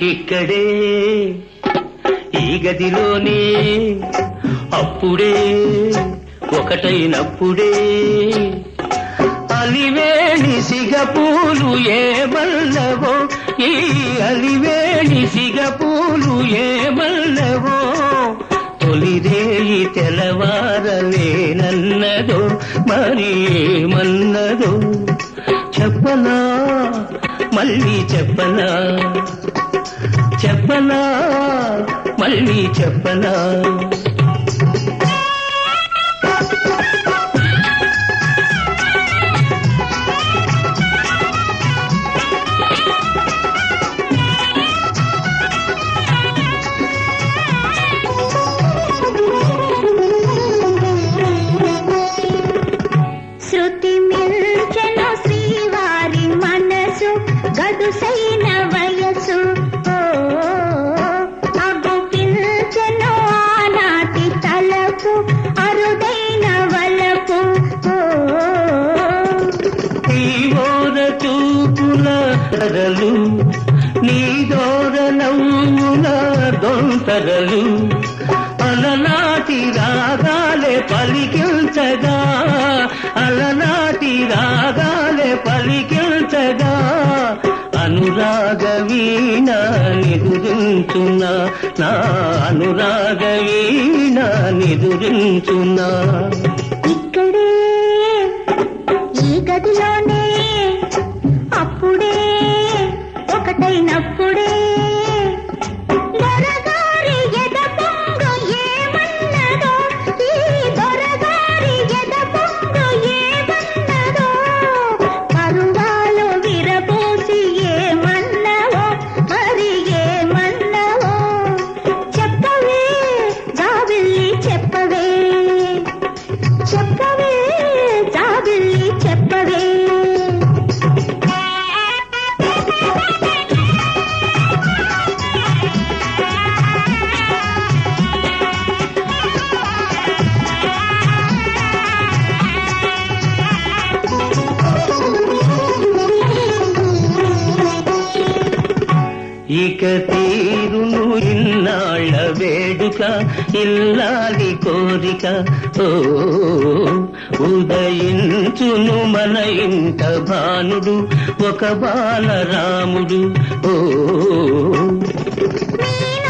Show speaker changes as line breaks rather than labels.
ఇక్కడే ఈ గదిలోనే అప్పుడే ఒకటైనప్పుడే అలివేణి సిగపూలు ఏమల్లవో ఈ అలివేణి సిగపూలు ఏమల్లవో తొలిదేయి తెలవారలేనన్నదో మరి ఏమన్నదో చెప్పనా మళ్ళీ చెప్పనా చెప్పనా మళ్ళీ చెప్పనా
శృతి మిల్చెను శ్రీవారి మనసు గదుసైన వయసు ఓ, అగు పిల్చెను ఆనాటి తలకు అరుదైన వలపు ఓ,
ఈ ఓర చూపుల ధరలు నీ దోర నవ్వుల దొంతరలు అలనాటి రాగాలే పలికించగా అలనాటి రాగాలే పలికించగా అనురాగ వీణ నిదురించున్నా నా అనురాగ వీణ నిదురించున్నా
ఇక్కడే ఈ గదిలోనే అప్పుడే ఒకటైనప్పుడే దొరగారి ఎద పొంగు ఏమన్నదో ఈ దొరగారి ఎద పొంగు ఏమన్నదో పరువాలు విరబోసి ఏమన్నవో మరి ఏమన్నవో చెప్పవే జాబిల్లి చెప్పవే చెప్పవే జాబిల్లి చెప్పవే
ఇక తీరును ఇన్నాళ్ళ వేడుక ఇల్లాలి కోరిక ఓ ఉదయించును మన ఇంట భానుడు ఒక బాలరాముడు ఓ
మీ